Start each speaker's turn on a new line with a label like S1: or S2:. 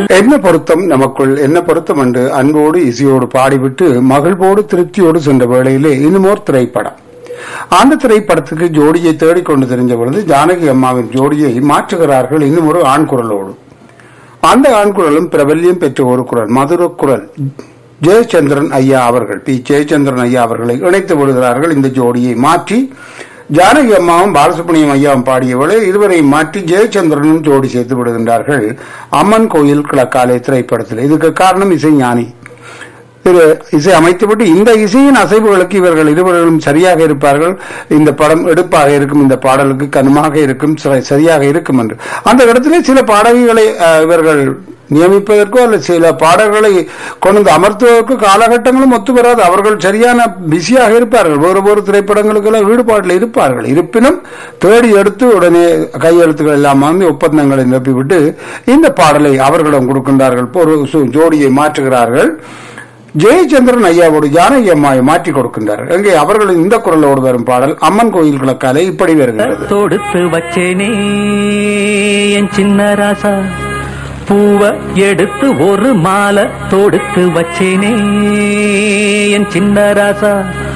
S1: என்ன பொருத்தம் நமக்குள் என்ன பொருத்தம் என்று அன்போடு இசையோடு பாடிவிட்டு மகிழ்வோடு திருப்தியோடு சென்ற வேளையிலே இன்னுமோர் திரைப்படம் அந்த திரைப்படத்துக்கு ஜோடியை தேடிக்கொண்டு தெரிஞ்ச பொழுது ஜானகி அம்மாவின் ஜோடியை மாற்றுகிறார்கள் இன்னும் ஒரு ஆண் குரலோடு அந்த ஆண் குரலும் பிரபல்யம் பெற்ற ஒரு குரல் மதுர குரல் ஜெயச்சந்திரன் ஐயா அவர்கள் பி ஜெயச்சந்திரன் ஐயா அவர்களை இணைத்து விடுகிறார்கள் இந்த ஜோடியை மாற்றி ஜானகி அம்மாவும் பாலசுப்ரமணியம் ஐயாவும் பாடியவளை இருவரையும் மாற்றி ஜெயச்சந்திரனும் ஜோடி சேர்த்து விடுகின்றார்கள் அம்மன் கோயில் கிழக்காலை திரைப்படத்தில் இதுக்கு காரணம் இசை ஞானி திரு இசை அமைத்துவிட்டு இந்த இசையின் அசைவுகளுக்கு இவர்கள் இருவர்களும் சரியாக இருப்பார்கள் இந்த படம் எடுப்பாக இருக்கும் இந்த பாடலுக்கு கனமாக இருக்கும் ச- சரியாக இருக்கும் என்று அந்த இடத்திலே சில பாடகிகளை அஹ், இவர்கள் நியமிப்பதற்கோ அல்லது சில பாடல்களை கொண்டு வந்து அமர்த்துவதற்கு காலகட்டங்களும் ஒத்து வராது அவர்கள் சரியான பிஸியாக இருப்பார்கள் வேறு வேறு திரைப்படங்களுக்கெல்லாம் ஈடுபாட்டில் இருப்பார்கள் இருப்பினும் தேடி எடுத்து உடனே கையெழுத்துக்கள் எல்லாம் வாங்கி ஒப்பந்தங்களை நிரப்பிவிட்டு இந்த பாடலை அவர்களிடம் கொடுக்கின்றார்கள் ஒரு சு- ஜோடியை மாற்றுகிறார்கள் ஜெயச்சந்திரன் ஐயாவோடு ஜானகி அம்மாவை மாற்றி கொடுக்கின்றார்கள் அங்கே அவர்களின் இந்த குரலோடு வரும் பாடல் அம்மன் கோயில் கிழக்காலே இப்படி வருகிறது
S2: தொடுத்து வச்சேனே என் சின்ன ராசா பூவ எடுத்து ஒரு மாலை தொடுத்து வச்சேனே என் சின்ன ராசா